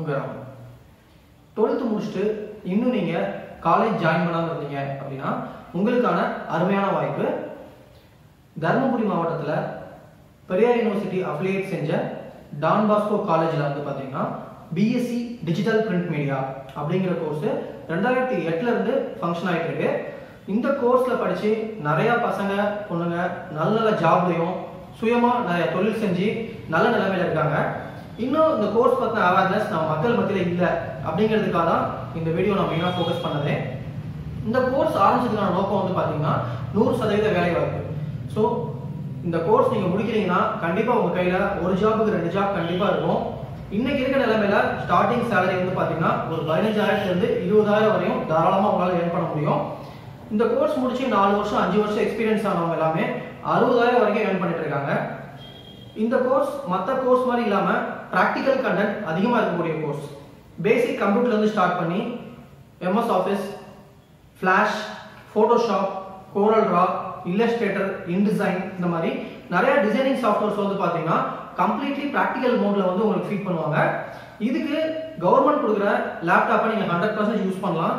உங்கள் ராம் டுவெல்த்து முடிச்சுட்டு இன்னும் நீங்கள் காலேஜ் ஜாயின் பண்ணாமல் இருந்தீங்க அப்படின்னா உங்களுக்கான அருமையான வாய்ப்பு தருமபுரி மாவட்டத்தில் பெரியார் யூனிவர்சிட்டி அஃபிலியேட் செஞ்ச டான் பாஸ்கோ காலேஜில் வந்து பார்த்தீங்கன்னா பிஎஸ்சி டிஜிட்டல் பிரிண்ட் மீடியா அப்படிங்கிற கோர்ஸ் ரெண்டாயிரத்தி எட்டுல இருந்து ஃபங்க்ஷன் ஆகிட்டு இருக்கு இந்த கோர்ஸில் படித்து நிறையா பசங்க பொண்ணுங்க நல்ல நல்ல ஜாப்லையும் சுயமாக நிறைய தொழில் செஞ்சு நல்ல நிலைமையில இருக்காங்க இன்னும் இந்த கோர்ஸ் பற்றின அவேர்னஸ் நம்ம மக்கள் மத்தியில் இல்லை அப்படிங்கிறதுக்காக தான் இந்த வீடியோ நான் மெயினாக ஃபோக்கஸ் பண்ணதே இந்த கோர்ஸ் ஆரம்பிச்சதுக்கான நோக்கம் வந்து பார்த்தீங்கன்னா நூறு சதவீத வேலை வாய்ப்பு ஸோ இந்த கோர்ஸ் நீங்கள் முடிக்கிறீங்கன்னா கண்டிப்பாக உங்கள் கையில் ஒரு ஜாபுக்கு ரெண்டு ஜாப் கண்டிப்பாக இருக்கும் இன்னைக்கு இருக்க நிலைமையில ஸ்டார்டிங் சேலரி வந்து பார்த்தீங்கன்னா ஒரு பதினஞ்சாயிரத்துலேருந்து இருபதாயிரம் வரையும் தாராளமாக உங்களால் ஏர்ன் பண்ண முடியும் இந்த கோர்ஸ் முடிச்சு நாலு வருஷம் அஞ்சு வருஷம் எக்ஸ்பீரியன்ஸ் ஆனவங்க எல்லாமே அறுபதாயிரம் வரைக்கும் ஏர்ன் பண்ணிட்டு இருக்காங்க இந்த கோர்ஸ் மற்ற கோர்ஸ் மாதிரி இல்லாமல் ப்ராக்டிக்கல் கண்டென்ட் அதிகமாக இருக்கக்கூடிய கோர்ஸ் பேசிக் கம்ப்யூட்டர்லேருந்து ஸ்டார்ட் பண்ணி MS office flash Photoshop Corel draw illustrator InDesign இந்த மாதிரி நிறைய டிசைனிங் சாஃப்ட்வேர்ஸ் வந்து பார்த்தீங்கன்னா கம்ப்ளீட்லி ப்ராக்டிக்கல் மோட்ல வந்து உங்களுக்கு ஃபீட் பண்ணுவாங்க இதுக்கு கவர்மெண்ட் கொடுக்குற லேப்டாப்பை நீங்கள் ஹண்ட்ரட் பர்சன்ட் யூஸ் பண்ணலாம்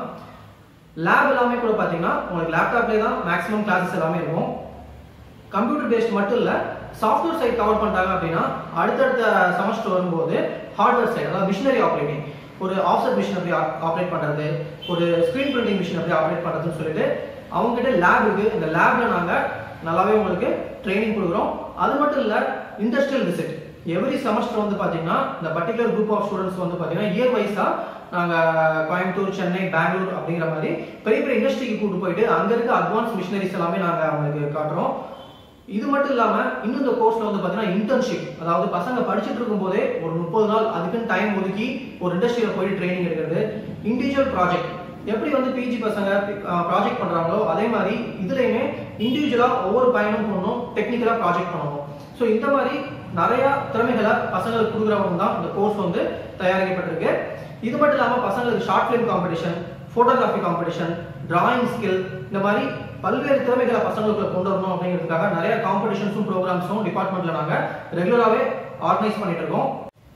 லேப் எல்லாமே கூட பார்த்தீங்கன்னா உங்களுக்கு லேப்டாப்லேயே தான் மேக்ஸிமம் கிளாஸஸ் எல்லாமே இருக்கும் கம்ப்யூட்டர் பேஸ்ட் மட்டும் இல்லை சாஃப்ட்வேர் சைட் கவர் பண்ணிட்டாங்க அப்படின்னா அடுத்தடுத்த செமஸ்டர் வரும்போது ஹார்ட்வேர் சைட் அதாவது மிஷினரி ஆப்ரேட்டிங் ஒரு ஆஃப்செட் மிஷின் எப்படி ஆப்ரேட் பண்ணுறது ஒரு ஸ்க்ரீன் பிரிண்டிங் மிஷின் எப்படி ஆப்ரேட் பண்ணுறதுன்னு சொல்லிட்டு அவங்ககிட்ட லேப் இருக்கு இந்த லேப்ல நாங்கள் நல்லாவே உங்களுக்கு ட்ரைனிங் கொடுக்குறோம் அது மட்டும் இல்லை இண்டஸ்ட்ரியல் விசிட் எவ்ரி செமஸ்டர் வந்து பார்த்தீங்கன்னா இந்த பர்டிகுலர் குரூப் ஆஃப் ஸ்டூடெண்ட்ஸ் வந்து பார்த்தீங்கன்னா இயர் வைஸாக நாங்கள் கோயம்புத்தூர் சென்னை பெங்களூர் அப்படிங்கிற மாதிரி பெரிய பெரிய இண்டஸ்ட்ரிக்கு கூட்டு போயிட்டு அங்கே இருக்க அட்வான்ஸ் மிஷினரிஸ் எல்லாமே நாங்கள் அவங்களுக்கு காட்டுறோம் இது மட்டும் இல்லாம இன்னும் இந்த கோர்ஸ்ல வந்து பாத்தீங்கன்னா இன்டர்ன்ஷிப் அதாவது பசங்க படிச்சுட்டு இருக்கும் போதே ஒரு முப்பது நாள் அதுக்குன்னு டைம் ஒதுக்கி ஒரு இண்டஸ்ட்ரியில போயிட்டு ட்ரைனிங் எடுக்கிறது இண்டிவிஜுவல் ப்ராஜெக்ட் எப்படி வந்து பிஜி பசங்க ப்ராஜெக்ட் பண்றாங்களோ அதே மாதிரி இதுலயுமே இண்டிவிஜுவலா ஒவ்வொரு பையனும் பொண்ணும் டெக்னிக்கலா ப்ராஜெக்ட் பண்ணணும் ஸோ இந்த மாதிரி நிறைய திறமைகளை பசங்களுக்கு கொடுக்குறவங்க தான் இந்த கோர்ஸ் வந்து தயாரிக்கப்பட்டிருக்கு இது மட்டும் இல்லாம பசங்களுக்கு short film competition photography competition drawing skill இந்த மாதிரி பல்வேறு திறமைகளை பசங்களுக்குள்ள கொண்டு வரணும் அப்படிங்கிறதுக்காக நிறைய காம்படிஷன்ஸும் ப்ரோக்ராம்ஸும் டிபார்ட்மெண்ட்ல நாங்க ரெகுலராகவே ஆர்கனைஸ் பண்ணிட்டு இருக்கோம்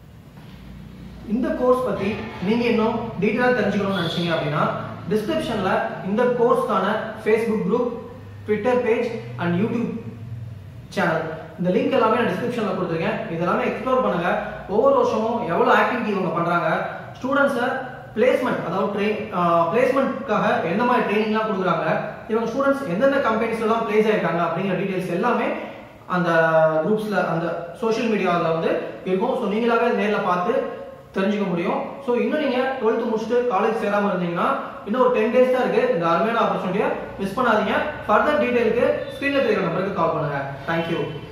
இந்த கோர்ஸ் பத்தி நீங்க இன்னும் டீட்டெயிலாக தெரிஞ்சுக்கணும்னு நினைச்சீங்க அப்படின்னா டிஸ்கிரிப்ஷன்ல இந்த கோர்ஸ்க்கான Facebook group Twitter page and YouTube channel இந்த லிங்க் எல்லாமே நான் டிஸ்கிரிப்ஷன்ல கொடுத்துருக்கேன் இதெல்லாமே எக்ஸ்ப்ளோர் பண்ணுங்க ஒவ்வொரு வருஷமும் எவ்வளவு ஆக்டிவிட்டி இவங்க பண்றாங்க ஸ்டூடெண்ட்ஸை பிளேஸ்மெண்ட் அதாவது ட்ரெயின் பிளேஸ்மெண்ட்காக எந்த மாதிரி ட்ரைனிங்லாம் கொடுக்குறாங்க இவங்க ஸ்டூடெண்ட்ஸ் எந்தெந்த கம்பெனிஸ்ல எல்லாம் பிளேஸ் ஆயிருக்காங்க அப்படிங்கிற டீடைல்ஸ் எல்லாமே அந்த குரூப்ஸ்ல அந்த சோஷியல் மீடியாவில் வந்து இருக்கும் ஸோ நீங்களாவே நேரில் பார்த்து தெரிஞ்சுக்க முடியும் ஸோ இன்னும் நீங்க டுவெல்த் முடிச்சுட்டு காலேஜ் சேராம இருந்தீங்கன்னா இன்னும் ஒரு டென் டேஸ் தான் இருக்கு இந்த அருமையான ஆப்பர்ச்சுனிட்டியை மிஸ் பண்ணாதீங்க ஃபர்தர் டீடைலுக்கு ஸ்க்ரீன்ல தெரியுற நம்பருக்கு கால் பண்ணுங்க தேங்க்யூ